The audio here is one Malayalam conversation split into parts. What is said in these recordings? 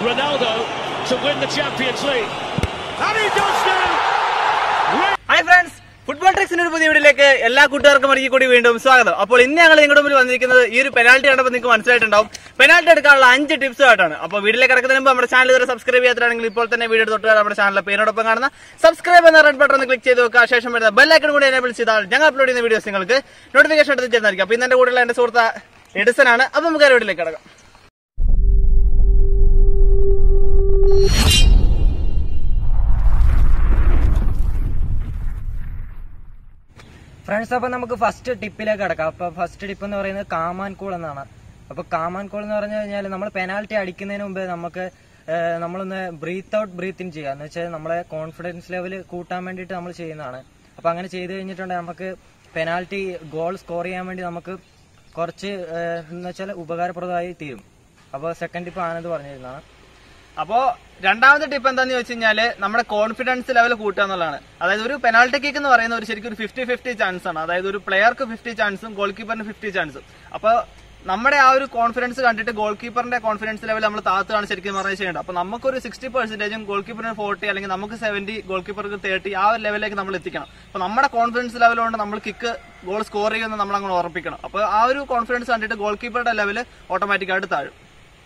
Ronaldo to win the Champions League. And he does now! Hi friends football ട്രിക്സിന്റെ ഒരു പുതിയ വീഡിയോയിലേക്ക് എല്ലാ കൂട്ടുകാർക്കും ഒരിക്കൽ കൂടി വീണ്ടും സ്വാഗതം അപ്പോൾ ഇന്ന് ഞങ്ങൾ നിങ്ങളുടെ മുമ്പിൽ വന്നിരിക്കുന്നത് ഈ ഒരു പെനാൽറ്റി കണ്ടപ്പോൾ നിങ്ങൾക്ക് മനസ്സിലായിട്ടുണ്ടാവും പെനാൽറ്റി എടുക്കാനുള്ള അഞ്ച് ടിപ്സ് ആയിട്ടാണ് അപ്പോൾ വീഡിയോയിലേക്ക് കിടക്കുന്നതിന് മുമ്പ് നമ്മുടെ ചാനൽ ഇതുവരെ സബ്സ്ക്രൈബ് ചെയ്യാത്തതാണെങ്കിൽ ഇപ്പോൾ തന്നെ വീഡിയോ തൊട്ട് നമ്മുടെ ചാനലിലെ പേരോടൊപ്പം കാണുന്ന സബ്സ്ക്രൈബ് എന്ന റെഡ് ബട്ടൺ ഒന്ന് ക്ലിക്ക് ചെയ്ത് വെക്കുക ശേഷം വരുന്ന ബെല്ലൈക്കൺ കൂടി എനേബിൾ ചെയ്താൽ ഞങ്ങൾ അപ്ലോഡ് ചെയ്യുന്ന വീഡിയോസ് നിങ്ങൾക്ക് നോട്ടിഫിക്കേഷൻ എടുത്ത് ചേർന്നായിരിക്കും അപ്പോൾ ഇന്ന് എന്റെ കൂടെയുള്ള എന്റെ സുഹൃത്ത് എഡിസൺ ആണ് അപ്പോൾ നമുക്ക് ആ വീഡിയോയിലേക്ക് കിടക്കാം ഫ്രണ്ട്സ് അപ്പൊ നമുക്ക് ഫസ്റ്റ് ടിപ്പിലേക്ക് കിടക്കാം അപ്പൊ ഫസ്റ്റ് ടിപ്പ് എന്ന് പറയുന്നത് കാമാൻ കൂൾ എന്നാണ് അപ്പൊ കാമാൻ കൂൾ എന്ന് പറഞ്ഞു കഴിഞ്ഞാൽ നമ്മൾ പെനാൽറ്റി അടിക്കുന്നതിന് മുമ്പ് നമുക്ക് ഏഹ്, നമ്മളൊന്ന് ബ്രീത്ത് ഔട്ട് ബ്രീത്ത് ഇൻ ചെയ്യുക എന്ന് വെച്ചാൽ നമ്മളെ കോൺഫിഡൻസ് ലെവൽ കൂട്ടാൻ വേണ്ടിയിട്ട് നമ്മൾ ചെയ്യുന്നതാണ് അപ്പൊ അങ്ങനെ ചെയ്ത് കഴിഞ്ഞിട്ടുണ്ടെങ്കിൽ നമുക്ക് പെനാൽറ്റി ഗോൾ സ്കോർ ചെയ്യാൻ വേണ്ടി നമുക്ക് കുറച്ച് ഏഹ്, എന്ന് വെച്ചാൽ ഉപകാരപ്രദമായി തീരും അപ്പോൾ സെക്കൻഡ് ടിപ്പ് ആനന്ദ് പറഞ്ഞിരുന്നതാണ് അപ്പോ രണ്ടാമത്തെ ടിപ്പ് എന്താന്ന് ചോദിച്ചു കഴിഞ്ഞാല് നമ്മുടെ കോൺഫിഡൻസ് ലെവൽ കൂട്ടുക എന്നുള്ളതാണ് അതായത് ഒരു പെനാൾട്ടി കിക്ക് എന്ന് പറയുന്ന ഒരു ശരിക്കും ഒരു ഫിഫ്റ്റി ഫിഫ്റ്റി ചാൻസ് ആണ് അതായത് ഒരു പ്ലെയർക്ക് ഫിഫ്റ്റി ചാൻസും ഗോൾ കീപ്പറിന് ഫിഫ്റ്റി ചാൻസും അപ്പൊ നമ്മുടെ ആ ഒരു കോൺഫിഡൻസ് കണ്ടിട്ട് ഗോൾ കീപ്പറിന്റെ കോൺഫിഡൻസ് ലെവൽ നമ്മൾ താത്തുകയാണ് ശരിക്കും പറഞ്ഞാൽ ചെയ്യേണ്ടത് അപ്പൊ നമുക്കൊരു സിക്സ്റ്റി പെർസെന്റേജും ഗോൾ കീപ്പറിന് ഫോർട്ടി അല്ലെങ്കിൽ നമുക്ക് സെവന്റി ഗോൾ കീപ്പർക്ക് തേർട്ടി ആ ഒരു ലെവലിലേക്ക് നമ്മൾ എത്തിക്കണം അപ്പൊ നമ്മുടെ കോൺഫിഡൻസ് ലെവൽ കൊണ്ട് നമ്മൾ കിക്ക് ഗോൾ സ്കോർ ചെയ്യുമെന്ന് നമ്മൾ അങ്ങനെ ഉറപ്പിക്കണം അപ്പൊ ആ ഒരു കോൺഫിഡൻസ് കണ്ടിട്ട് ഗോൾ കീപ്പറുടെ ലെവൽ ഓട്ടോമാറ്റിക്കായിട്ട് താഴും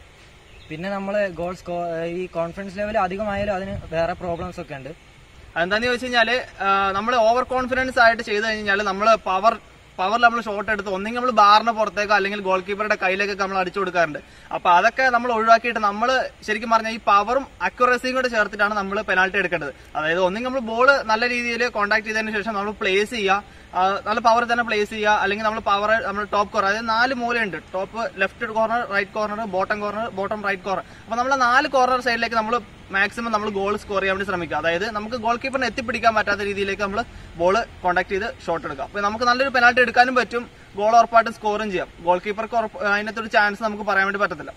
പിന്നെ നമ്മൾ ഗോൾ സ്കോർ ഈ കോൺഫിഡൻസ് ലെവൽ അധികമായാലും അതിന് വേറെ പ്രോബ്ലംസ് ഒക്കെ ഉണ്ട് അതെന്താന്ന് ചോദിച്ചു കഴിഞ്ഞാല് നമ്മൾ ഓവർ കോൺഫിഡൻസ് ആയിട്ട് ചെയ്ത് കഴിഞ്ഞാൽ നമ്മൾ പവർ പവർ നമ്മൾ ഷോട്ട് എടുത്ത് ഒന്നെങ്കിൽ നമ്മൾ ബാറിന് പുറത്തേക്കോ അല്ലെങ്കിൽ ഗോൾ കീപ്പറുടെ കയ്യിലേക്കൊക്കെ നമ്മൾ അടിച്ചു കൊടുക്കാറുണ്ട് അപ്പൊ അതൊക്കെ നമ്മൾ ഒഴിവാക്കിയിട്ട് നമ്മൾ ശരിക്കും പറഞ്ഞാൽ ഈ പവറും അക്യുറസിയും കൂടെ ചേർത്തിട്ടാണ് നമ്മൾ പെനാൽറ്റി എടുക്കേണ്ടത് അതായത് ഒന്നെങ്കിൽ നമ്മൾ ബോൾ നല്ല രീതിയിൽ കോൺടാക്ട് ചെയ്തതിന് ശേഷം നമ്മൾ പ്ലേസ് ചെയ്യുക ആ, നല്ല പവർ തന്നെ പ്ലേസ് ചെയ്യുക അല്ലെങ്കിൽ നമ്മൾ പവർ നമ്മൾ ടോപ്പ് കോർണർ അതായത് നാല് മൂലയുണ്ട് top left corner right corner bottom corner bottom right corner അപ്പൊ നമ്മൾ നാല് കോർണർ സൈഡിലേക്ക് നമ്മൾ മാക്സിമം നമ്മൾ ഗോൾ സ്കോർ ചെയ്യാൻ വേണ്ടി ശ്രമിക്കുക അതായത് നമുക്ക് ഗോൾ കീപ്പറിനെ എത്തിപ്പിടിക്കാൻ പറ്റാത്ത രീതിയിലേക്ക് നമ്മൾ ബോൾ കോൺടാക്ട് ചെയ്ത് ഷോട്ട് എടുക്കുക അപ്പൊ നമുക്ക് നല്ലൊരു പെനാൽറ്റി എടുക്കാനും പറ്റും ഗോൾ ഉറപ്പായിട്ടും സ്കോറും ചെയ്യാം ഗോൾ കീപ്പർക്ക് അതിനകത്തൊരു ചാൻസ് നമുക്ക് പറയാൻ വേണ്ടി പറ്റത്തില്ല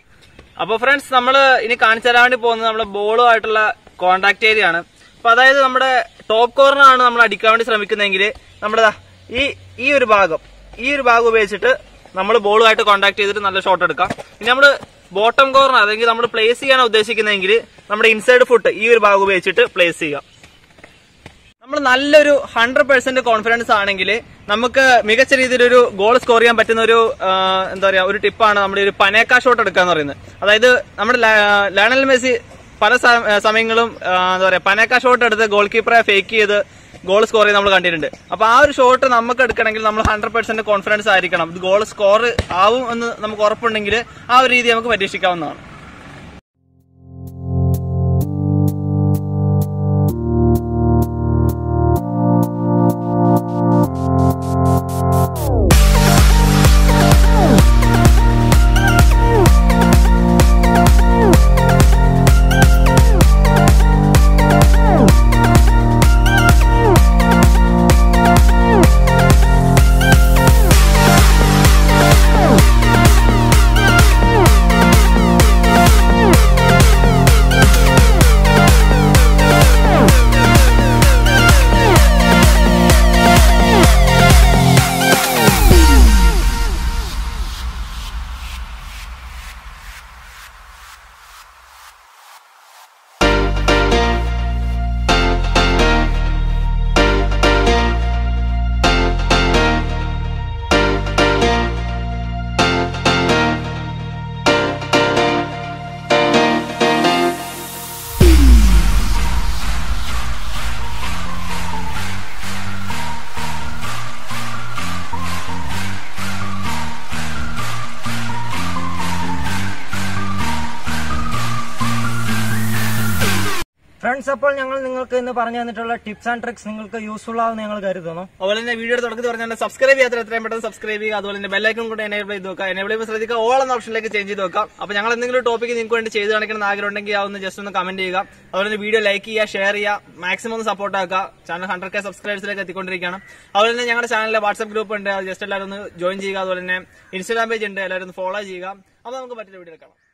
അപ്പൊ ഫ്രണ്ട്സ് നമ്മൾ ഇനി കാണിച്ചു തരാൻ വേണ്ടി പോകുന്നത് നമ്മുടെ ബോളുമായിട്ടുള്ള കോണ്ടാക്ട് ഏരിയ ആണ് അപ്പൊ അതായത് നമ്മുടെ ടോപ്പ് കോർണർ ആണ് നമ്മൾ അടിക്കാൻ വേണ്ടി ശ്രമിക്കുന്നതെങ്കിൽ നമ്മുടെ ദാ ഈ ഈ ഒരു ഭാഗം ഈ ഒരു ഭാഗം ഉപയോഗിച്ചിട്ട് നമ്മൾ ബോളുമായിട്ട് കോണ്ടാക്ട് ചെയ്തിട്ട് നല്ല ഷോട്ട് എടുക്കാം ഇനി നമ്മൾ ബോട്ടം കോർണർ അല്ലെങ്കിൽ നമ്മൾ പ്ലേസ് ചെയ്യാൻ ഉദ്ദേശിക്കുന്നതെങ്കിൽ നമ്മുടെ ഇൻസൈഡ് ഫുട്ട് ഈ ഒരു ഭാഗം ഉപയോഗിച്ചിട്ട് പ്ലേസ് ചെയ്യാം നമ്മൾ നല്ലൊരു ഹൺഡ്രഡ് പെർസെന്റ് കോൺഫിഡൻസ് ആണെങ്കിൽ നമുക്ക് മികച്ച രീതിയിൽ ഒരു ഗോൾ സ്കോർ ചെയ്യാൻ പറ്റുന്ന ഒരു ആ, എന്താ പറയാ ഒരു ടിപ്പാണ് നമ്മുടെ ഒരു പനേക്ക ഷോട്ട് എടുക്കുക എന്ന് പറയുന്നത് അതായത് നമ്മുടെ ല- ലയണൽ മെസ്സി പല സ- സമയങ്ങളും ആ, എന്താ പറയാ പനേക്ക ഷോട്ട് എടുത്ത് ഗോൾ കീപ്പറെ ഫേക്ക് ചെയ്ത് ഗോൾ സ്കോർ ചെയ്ത് നമ്മൾ കണ്ടിട്ടുണ്ട് അപ്പൊ ആ ഒരു ഷോട്ട് നമുക്ക് എടുക്കണമെങ്കിൽ നമ്മൾ ഹൺഡ്രഡ് പെർസെന്റ് കോൺഫിഡൻസ് ആയിരിക്കണം ഇത് ഗോൾ സ്കോർ ആവും എന്ന് നമുക്ക് ഉറപ്പുണ്ടെങ്കിൽ ആ ഒരു രീതി നമുക്ക് പരീക്ഷിക്കാവുന്നതാണ് ഫ്രണ്ട്സ് അപ്പോൾ ഞങ്ങൾ നിങ്ങൾക്ക് ഇന്ന് പറഞ്ഞു തന്നിട്ടുള്ള ടിപ്സ് ആൻഡ് ട്രിക്സ് നിങ്ങൾക്ക് യൂസ്ഫുൾ ആവുമെന്ന് ഞങ്ങൾ കരുതുന്നു അതുപോലെ തന്നെ വീഡിയോ തുടക്കത്തിൽ പറഞ്ഞാൽ സബ്സ്ക്രൈബ് ചെയ്യാത്ത എത്രയും പെട്ടെന്ന് സബ്സ്ക്രൈബ് ചെയ്യുക അതുപോലെ തന്നെ ബെല്ലൈക്കൺ കൂടെ എനേബിൾ ചെയ്ത് നോക്കുക എനേബിൾ ചെയ്യുമ്പോൾ ശ്രദ്ധിക്കുക ഓൾ എന്ന ഓപ്ഷനിലേക്ക് ചേഞ്ച് ചെയ്ത് നോക്കാം അപ്പൊ ഞങ്ങൾ എന്തെങ്കിലും ടോപ്പിക്ക് നിങ്ങൾക്ക് വേണ്ടി ചെയ്ത് കാണിക്കണം ആഗ്രഹം ഉണ്ടെങ്കിൽ ആ ഒന്ന് ജസ്റ്റ് ഒന്ന് കമന്റ് ചെയ്യുക അതുപോലെ തന്നെ വീഡിയോ ലൈക്ക് ചെയ്യുക ഷെയർ ചെയ്യുക മാക്സിമം ഒന്ന് സപ്പോർട്ട് ആക്കുക ചാനൽ ഹൺഡ്രഡ് കെ സബ്സ്ക്രൈബേഴ്സിലേക്ക് എത്തിക്കൊണ്ടിരിക്കുകയാണ് അതുപോലെ തന്നെ ഞങ്ങളുടെ ചാനലിലെ വാട്സ്ആപ്പ് ഗ്രൂപ്പ് ഉണ്ട് അത് ജസ്റ്റ് എല്ലാവരും ഒന്ന് ജോയിൻ ചെയ്യുക അതുപോലെ തന്നെ ഇൻസ്റ്റാഗ്രാം പേജ് ഉണ്ട് എല്ലാവരും ഒന്ന് ഫോളോ ചെയ്യുക അപ്പൊ നമുക്ക് മറ്റൊരു വീഡിയോ കാണാം